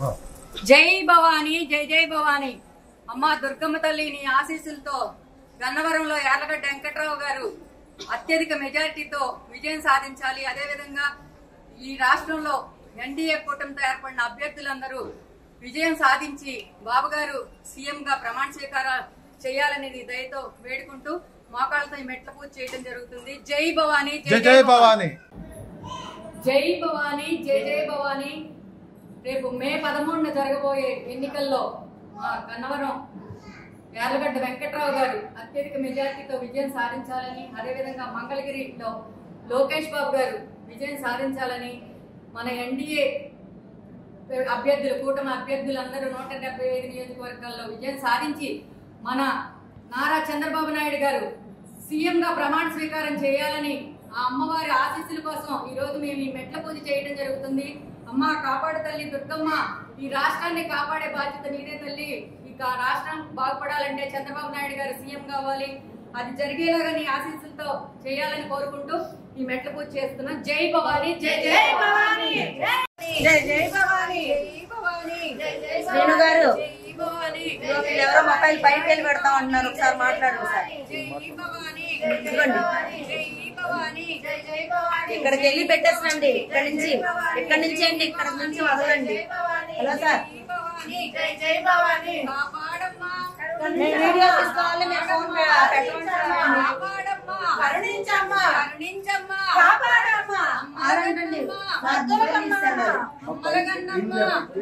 జై భవానీ జై జై భవానీ అమ్మ దుర్గమ్మ తల్లి నీ ఆశీస్సులతో గన్నవరంలో యార్లగడ్డ వెంకట్రావు గారు అత్యధిక మెజారిటీతో విజయం సాధించాలి అదేవిధంగా ఈ రాష్ట్రంలో ఎన్డీఏ కూటమితో ఏర్పడిన అభ్యర్థులందరూ విజయం సాధించి బాబు గారు సీఎం గా ప్రమాణ స్వీకారం చేయాలనేది దయతో వేడుకుంటూ మోకాళ్ళతో ఈ మెట్ల పూజ చేయడం జరుగుతుంది జై భవానీ జై జై భవానీ జై భవానీ జై జై భవానీ రేపు మే పదమూడున జరగబోయే ఎన్నికల్లో మా గన్నవరం యార్లగడ్డ వెంకట్రావు గారు అత్యధిక మెజార్టీతో విజయం సాధించాలని అదేవిధంగా మంగళగిరిలో లోకేష్ బాబు గారు విజయం సాధించాలని మన ఎన్డీఏ అభ్యర్థులు కూటమి అభ్యర్థులందరూ నూట డెబ్బై ఐదు నియోజకవర్గాల్లో విజయం సాధించి మన నారా చంద్రబాబు నాయుడు గారు సీఎం గా ప్రమాణ స్వీకారం చేయాలని ఆ అమ్మవారి ఆశీస్సుల కోసం ఈ రోజు మేము ఈ మెట్ల పూజ చేయడం జరుగుతుంది అమ్మ కాపాడు తల్లి దుర్గమ్మ ఈ రాష్ట్రాన్ని కాపాడే బాధ్యత నీదే తల్లి ఇక రాష్ట్రం బాగుపడాలంటే చంద్రబాబు నాయుడు గారు సీఎం కావాలి అది జరిగేలాగా నీ ఆశీస్సులతో చేయాలని కోరుకుంటూ ఈ మెట్ల పూజ చేస్తున్నాం జై భవానీ జై జై భవానీ జై జై భవానీ జై భవానీ శ్రీను గారు జై భవానీ వీళ్ళు ఎవరో మొబైల్ పైకి వెళ్ళి పెడతాం అంటున్నారు ఒకసారి మాట్లాడు ఒకసారి జై భవానీ ఇదిగోండి. జై భవానీ ఇక్కడికి వెళ్ళి పెట్టేసినండి ఇక్కడ నుంచి ఇక్కడ నుంచి అండి ఇక్కడ నుంచి వదలండి హలో సార్ జై భవానీ కాపాడమ్మా నేను వీడియో తీసుకోవాలి మీరు ఫోన్ పెట్టమని కాపాడమ్మా కరుణించమ్మా కరుణించమ్మా కాపాడమ్మా అదండి అమ్మలగన్నమ్మ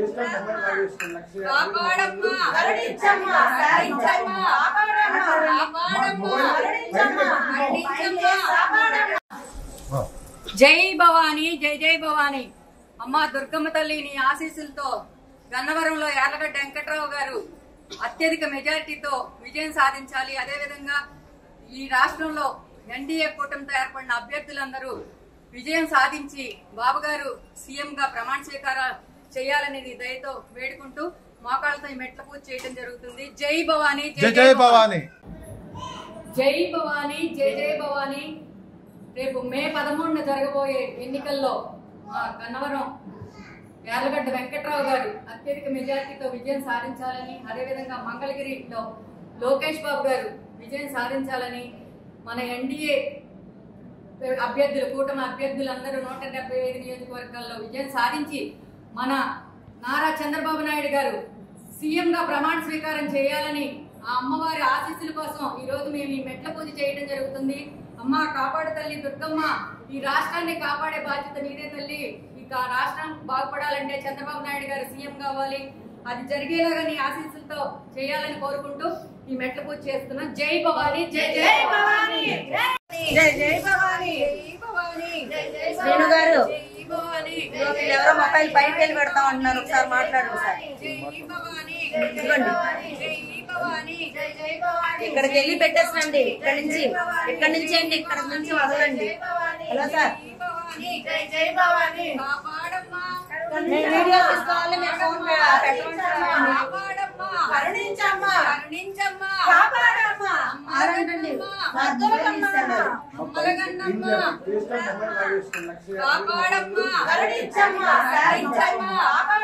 కాపాడమ్మా కరుణించమ్మా కరుణించమ్మా కాపాడమ్మా జై భవానీ జై జై భవానీ అమ్మ దుర్గమ్మ తల్లి నీ ఆశీస్సులతో గన్నవరంలో యార్లగడ్డ వెంకట్రావు గారు అత్యధిక మెజారిటీతో విజయం సాధించాలి అదేవిధంగా ఈ రాష్ట్రంలో ఎన్డీఏ కూటమితో ఏర్పడిన అభ్యర్థులందరూ విజయం సాధించి బాబు గారు సీఎం గా ప్రమాణ స్వీకారం చేయాలనేది దయతో వేడుకుంటూ మోకాళ్ళతో ఈ మెట్ల పూజ చేయడం జరుగుతుంది జై భవానీ జై జై భవానీ జై భవానీ జై జై భవానీ రేపు మే పదమూడున జరగబోయే ఎన్నికల్లో మా గన్నవరం యార్లగడ్డ వెంకట్రావు గారు అత్యధిక మెజార్టీతో విజయం సాధించాలని అదేవిధంగా మంగళగిరిలో లోకేష్ బాబు గారు విజయం సాధించాలని మన ఎన్డీఏ అభ్యర్థులు కూటమి అభ్యర్థులందరూ నూట డెబ్బై ఐదు నియోజకవర్గాల్లో విజయం సాధించి మన నారా చంద్రబాబు నాయుడు గారు సీఎం గా ప్రమాణ స్వీకారం చేయాలని ఆ అమ్మవారి ఆశీస్సుల కోసం ఈ రోజు మేము ఈ మెట్ల పూజ చేయడం జరుగుతుంది అమ్మ కాపాడు తల్లి దుర్గమ్మ ఈ రాష్ట్రాన్ని కాపాడే బాధ్యత నీదే తల్లి ఇక రాష్ట్రం బాగుపడాలంటే చంద్రబాబు నాయుడు గారు సీఎం కావాలి అది జరిగేలాగా నీ ఆశీస్సులతో చేయాలని కోరుకుంటూ ఈ మెట్ల పూజ చేస్తున్నాం జై భవానీ జై జై భవానీ జై జై భవానీ జై భవానీ శ్రీను గారు జై భవానీ వీళ్ళు ఎవరో మొబైల్ పైకి వెళ్ళి పెడతాం అంటున్నారు ఒకసారి మాట్లాడు ఒకసారి జై భవానీ ఇదిగోండి. జై భవానీ ఇక్కడికి వెళ్ళి పెట్టేసినండి ఇక్కడ నుంచి ఇక్కడ నుంచి అండి ఇక్కడ నుంచి వదలండి హలో సార్ కాపాడమ్మా నేను వీడియో తీసుకోవాలి మీరు ఫోన్ పెట్టమని కాపాడమ్మా కరుణించమ్మా కరుణించమ్మా కాపాడమ్మా అదండి అమ్మలగన్నమ్మ కాపాడమ్మా కరుణించమ్మా కరుణించమ్మా